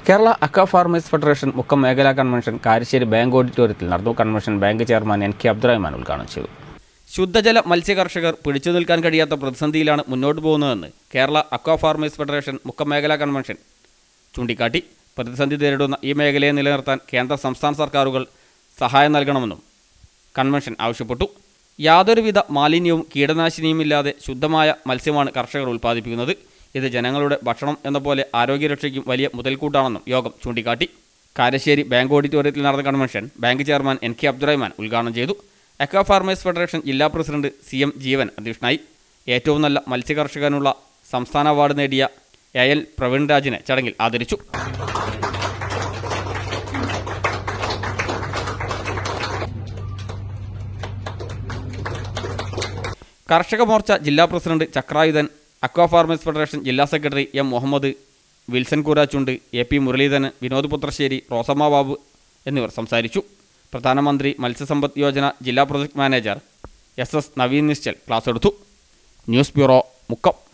Kerala aqua farmers federation Mukkam മേഖലാ convention Karassery bank ഓഡിറ്റോറിയത്തിൽ നടന്നു convention bank chairman N K Abdurahman ഉദ്ഘാടനം ചെയ്തു ശുദ്ധജല മത്സ്യ കർഷകർ പിടിച്ചു നിൽക്കാൻ കഴിയാത്ത പ്രതിസന്ധിയിലാണ് മുന്നോട്ട് പോകുന്നതെന്ന് Kerala aqua farmers federation Mukkam മേഖലാ കൺവെൻഷൻ ചൂണ്ടിക്കാട്ടി പ്രതിസന്ധി നേരിടുന്ന ഈ മേഖലയെ നിലനിർത്താൻ കേന്ദ്ര സംസ്ഥാന സർക്കാരുകൾ സഹായം നൽകണമെന്നും കൺവെൻഷൻ ആവശ്യപ്പെട്ടു യാതൊരുവിധ മാലിന്യവും കീടനാശിനിയുമില്ലാതെ ശുദ്ധമായ മത്സ്യമാണ് കർഷകർ ഉൽപ്പാദിപ്പിക്കുന്നത് ഇത് ജനങ്ങളുടെ ഭക്ഷണം എന്ന പോലെ ആരോഗ്യരക്ഷയ്ക്കും വലിയ മുതൽക്കൂട്ടാണെന്നും യോഗം ചൂണ്ടിക്കാട്ടി കാരശ്ശേരി ബാങ്ക് ഓഡിറ്റോറിയത്തിൽ നടന്ന convention bank chairman N K Abdurahman ഉദ്ഘാടനം ചെയ്തു എക്വ ഫാർമേഴ്സ് ഫെഡറേഷൻ ജില്ലാ പ്രസിഡന്റ് സി എം ജീവൻ അധ്യക്ഷനായി ഏറ്റവും നല്ല മത്സ്യകർഷകനുള്ള സംസ്ഥാന അവാർഡ് നേടിയ എ എൽ പ്രവീൺ രാജിനെ ചടങ്ങിൽ ആദരിച്ചു കർഷക മോർച്ച ജില്ലാ president Chakrayudhan aqua farmers federation ജില്ലാ secretary M Muhammad Wilson Koorachundu A P Muraleedharan Vinod Puthrassery Rosamma Babu എന്നിവർ സംസാരിച്ചു പ്രധാനമന്ത്രി മത്സ്യസമ്പദ് യോജന ജില്ലാ project manager S S Naveen Nishchal class എടുത്തു ന്യൂസ് ബ്യൂറോ മുക്കം